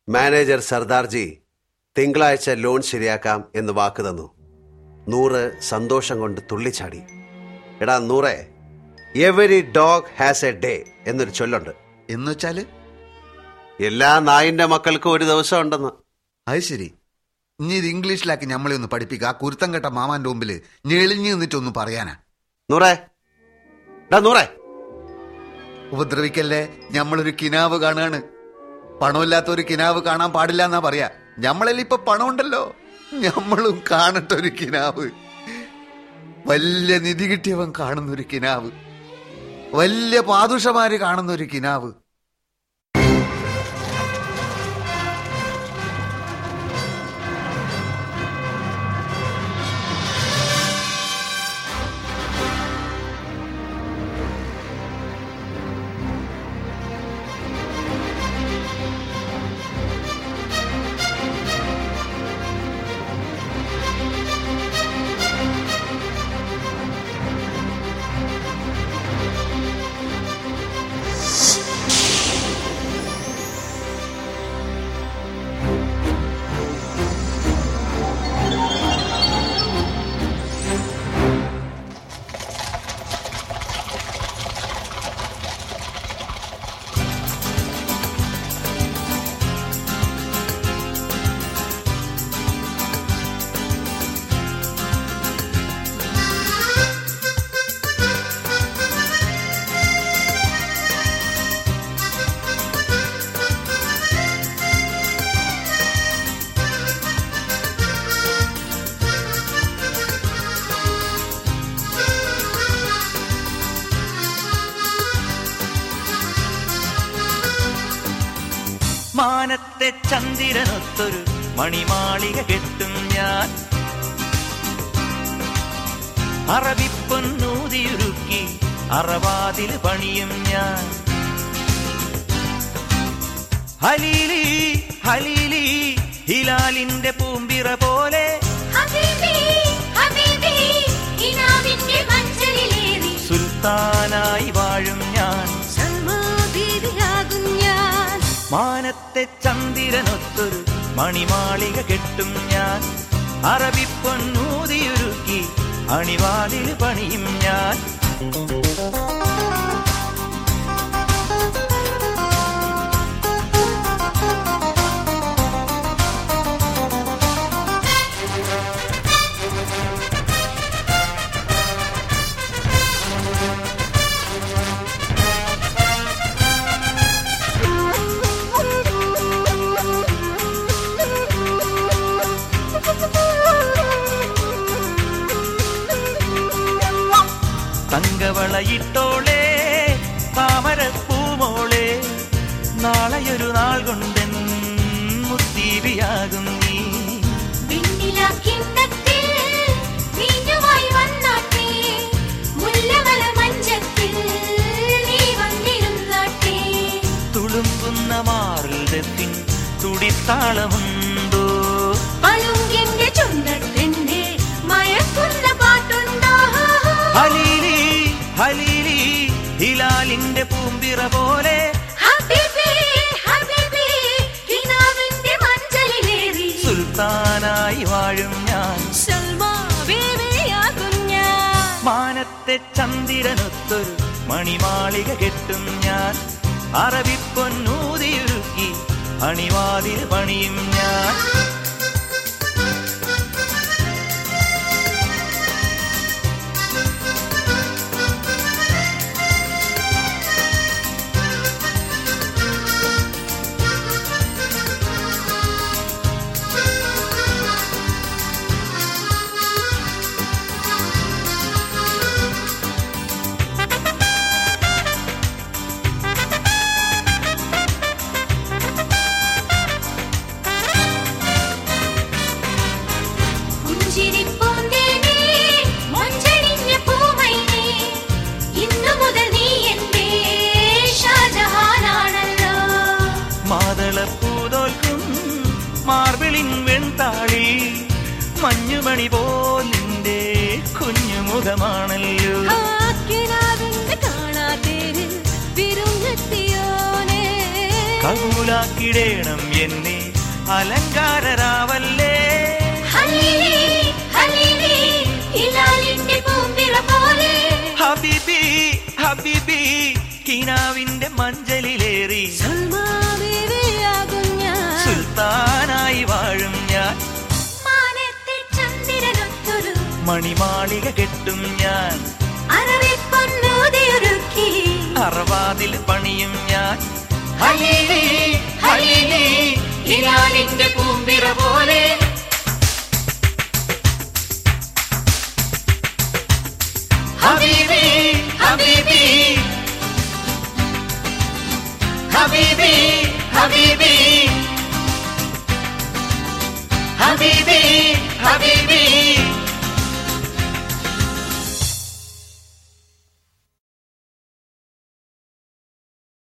Manager Sardarji തിങ്കളാഴ്ച loan ശരിയാക്കാം എന്ന് വാക്ക് തന്നു നൂറ് സന്തോഷം കൊണ്ട് തുള്ളിച്ചാടി എടാ നൂറെ every dog has a day എന്നൊരു ചൊല്ലുണ്ട് എന്ന് വെച്ചാല് എല്ലാ നായിന്റെ മക്കൾക്കും ഒരു ദിവസം ഉണ്ടെന്ന് അത് ശരി ഇനി ഇത് ഇംഗ്ലീഷിലാക്കി നമ്മളെ ഒന്ന് പഠിപ്പിക്കുക ആ കുരുത്തം കെട്ട മാമാന്റെ മുമ്പിൽ ഞെളിഞ്ഞു നിന്നിട്ടൊന്ന് പറയാനാ നൂറെ എടാ നൂറെ ഉപദ്രവിക്കല്ലേ ഞമ്മളൊരു കിനാവ് കാണാണ് പണമില്ലാത്ത ഒരു കിനാവ് കാണാൻ പാടില്ല എന്നാ പറയാ ഞമ്മളിൽ ഇപ്പൊ പണമുണ്ടല്ലോ ഞമ്മളും കാണട്ടെ ഒരു കിനാവ് വലിയ നിധി കിട്ടിയവൻ കാണുന്ന ഒരു കിനാവ് വലിയ പാദുഷമാര് കാണുന്ന ഒരു കിനാവ് മാനത്തെ ചന്ദ്രനൊത്തൊരു മണിമാളിക കെട്ടും ഞാൻ അറബിപ്പൊന്നൂതിയുരുക്കി അറവാതിൽ പണിയും ഞാൻ ഹലീലി ഹലീലി ഹിലാലിന്റെ പൂമ്പിറ പോലെ ഹബീബി ഹബീബി ഇനാവിന്റെ മഞ്ചലിലേറി സുൽത്താനായി വാഴും ഞാൻ സൽമാ ബീവിയാകും ഞാൻ മാനത്തെ ചന്ദ്രനൊത്തൊരു മണിമാളിക കെട്ടും ഞാൻ അറബിപ്പൊന്നൂതിയുരുക്കി അണിവാതിൽ പണിയും ഞാൻ തങ്കവളയിട്ടോളെ താമരപ്പൂമോളെ നാളെയൊരു നാൾ കൊണ്ടൻ മുത്തീവിയാകും നീ വിണ്ണിലാക്കിണ്ടത്തിൽ വീഞ്ഞുമായി വന്നാട്ടെ മുല്ലമല മഞ്ചത്തിൽ നീ വന്നിരുന്നാട്ടെ തുളുമ്പുന്ന മാറിൽ ദത്തിൻ തുടിത്താളമുണ്ടോ പളുങ്കിന്റെ ചുണ്ടത്തിന്റെ മയക്കുന്ന പാട്ടുണ്ടോ ഹലീലി ഹലീലി ഹിലാലിന്റെ പൂമ്പിറ പോലെ ഹബീബി ഹബീബി കിനാവിന്റെ മഞ്ചലിലേറി സുൽത്താനായി വാഴും ഞാൻ സൽമാ ബീവിയാകും ഞാൻ മാനത്തെ ചന്ദ്രനൊത്തൊരു മണിമാളിക കെട്ടും ഞാൻ അറബിപ്പൊന്നൂതിയുരുക്കി അണിവാതിൽ പണിയും ഞാൻ പുഞ്ചിരിപ്പൂന്തേനേ, മൊഞ്ചണിഞ്ഞ പൂമൈനേ, ഇന്നു മുതൽ നീ എന്റെ ഷാജഹാനാണല്ലോ. മാതളപ്പൂതോൽക്കും മാർബിളിൻ വെൺതാളി മഞ്ഞുമണി പോലിന്റെ കുഞ്ഞുമുഖമാണല്ലോ ആ കിനാവിന്റെ കാണാത്തേരിൽ വിരുന്നെത്തിയോനേ. കകൂലാക്കിടേണം എന്നെ അലങ്കാരരാവല്ലേ ഹലീലി ഹലീലി ഹിലാലിന്റെ പൂമ്പിള പോലെ ഹബീബി ഹബീബി കിനാവിന്റെ മഞ്ചലിലേറി സൽമാവിയാകും ഞാൻ സുൽത്താനായി വാഴും ഞാൻ മാനത്തെ ചന്ദ്രനൊത്തൊരു മണിമാളിക കെട്ടും ഞാൻ അറവിപ്പൊന്നൂതിയൊരുക്കി അറവാതിൽ പണിയും ഞാൻ ഹലീലി ഹലീലി ഹിലാലിന്റെ പൂമ്പിള പോലെ ഹബീബി ഹബീബി ഹബീബി ഹബീബി ഹബീബി ഹബീബി